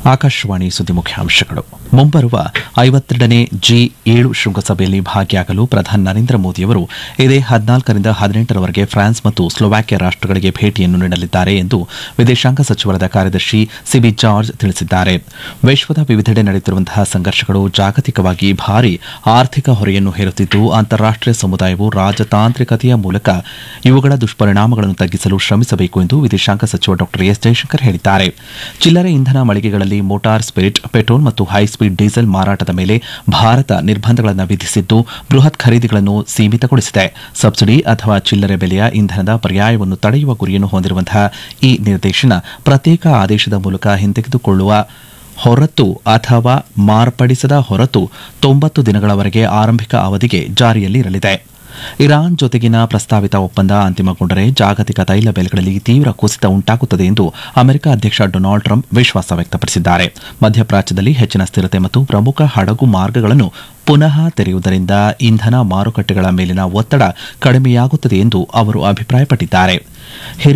ಆಕಾಶವಾಣಿ ಸುದ್ದಿ ಮುಖ್ಯಾಂಶಗಳು ಮುಂಬರುವ ಐವತ್ತೆರಡನೇ ಜಿ ಏಳು ಶೃಂಗಸಭೆಯಲ್ಲಿ ಭಾಗಿಯಾಗಲು ಪ್ರಧಾನಿ ನರೇಂದ್ರ ಮೋದಿಯವರು ಇದೇ ಹದಿನಾಲ್ಕರಿಂದ ಹದಿನೆಂಟರವರೆಗೆ ಫ್ರಾನ್ಸ್ ಮತ್ತು ಸ್ಲೋವಾಕಿಯಾ ರಾಷ್ಟಗಳಿಗೆ ಭೇಟಿಯನ್ನು ನೀಡಲಿದ್ದಾರೆ ಎಂದು ವಿದೇಶಾಂಗ ಸಚಿವಾಲಯದ ಕಾರ್ಯದರ್ಶಿ ಸಿಬಿ ಜಾರ್ಜ್ ತಿಳಿಸಿದ್ದಾರೆ ವಿಶ್ವದ ವಿವಿಧೆಡೆ ನಡೆಯುತ್ತಿರುವಂತಹ ಸಂಘರ್ಷಗಳು ಜಾಗತಿಕವಾಗಿ ಭಾರಿ ಆರ್ಥಿಕ ಹೊರೆಯನ್ನು ಹೇರುತ್ತಿದ್ದು ಅಂತಾರಾಷ್ಟೀಯ ಸಮುದಾಯವು ರಾಜತಾಂತ್ರಿಕತೆಯ ಮೂಲಕ ಇವುಗಳ ದುಷ್ಪರಿಣಾಮಗಳನ್ನು ತಗ್ಗಿಸಲು ಶ್ರಮಿಸಬೇಕು ಎಂದು ವಿದೇಶಾಂಗ ಸಚಿವ ಡಾ ಎಸ್ ಜೈಶಂಕರ್ ಹೇಳಿದ್ದಾರೆ ಚಿಲ್ಲರೆ ಇಂಧನ ಮಳಿಗೆಗಳಲ್ಲಿ ಮೋಟಾರ್ ಸ್ಪಿರಿಟ್ ಪೆಟ್ರೋಲ್ ಮತ್ತು ಹೈಸ್ಪೀಡ್ ಡೀಸೆಲ್ ಮಾರಾಟದ ಮೇಲೆ ಭಾರತ ನಿರ್ಬಂಧಗಳನ್ನು ವಿಧಿಸಿದ್ದು ಬೃಹತ್ ಖರೀದಿಗಳನ್ನು ಸೀಮಿತಗೊಳಿಸಿದೆ ಸಬ್ಸಿಡಿ ಅಥವಾ ಚಿಲ್ಲರೆ ಬೆಲೆಯ ಇಂಧನದ ಪರ್ಯಾಯವನ್ನು ತಡೆಯುವ ಗುರಿಯನ್ನು ಹೊಂದಿರುವಂತಹ ಈ ನಿರ್ದೇಶನ ಪ್ರತ್ಯೇಕ ಆದೇಶದ ಮೂಲಕ ಹಿಂತೆಗೆದುಕೊಳ್ಳುವ ಹೊರತು ಅಥವಾ ಮಾರ್ಪಡಿಸದ ಹೊರತು ತೊಂಬತ್ತು ದಿನಗಳವರೆಗೆ ಆರಂಭಿಕ ಅವಧಿಗೆ ಜಾರಿಯಲ್ಲಿರಲಿದೆ ಇರಾನ್ ಜೊತೆಗಿನ ಪ್ರಸ್ತಾವಿತ ಒಪ್ಪಂದ ಅಂತಿಮಗೊಂಡರೆ ಜಾಗತಿಕ ತೈಲ ಬೆಲೆಗಳಲ್ಲಿ ತೀವ್ರ ಕುಸಿತ ಉಂಟಾಗುತ್ತದೆ ಎಂದು ಅಮೆರಿಕ ಅಧ್ಯಕ್ಷ ಡೊನಾಲ್ಡ್ ಟ್ರಂಪ್ ವಿಶ್ವಾಸ ವ್ಯಕ್ತಪಡಿಸಿದ್ದಾರೆ ಮಧ್ಯಪ್ರಾಚ್ಯದಲ್ಲಿ ಹೆಚ್ಚಿನ ಸ್ಥಿರತೆ ಮತ್ತು ಪ್ರಮುಖ ಹಡಗು ಮಾರ್ಗಗಳನ್ನು ಪುನಃ ತೆರೆಯುವುದರಿಂದ ಇಂಧನ ಮಾರುಕಟ್ಟೆಗಳ ಮೇಲಿನ ಒತ್ತಡ ಕಡಿಮೆಯಾಗುತ್ತದೆ ಎಂದು ಅವರು ಅಭಿಪ್ರಾಯಪಟ್ಟಿದ್ದಾರೆ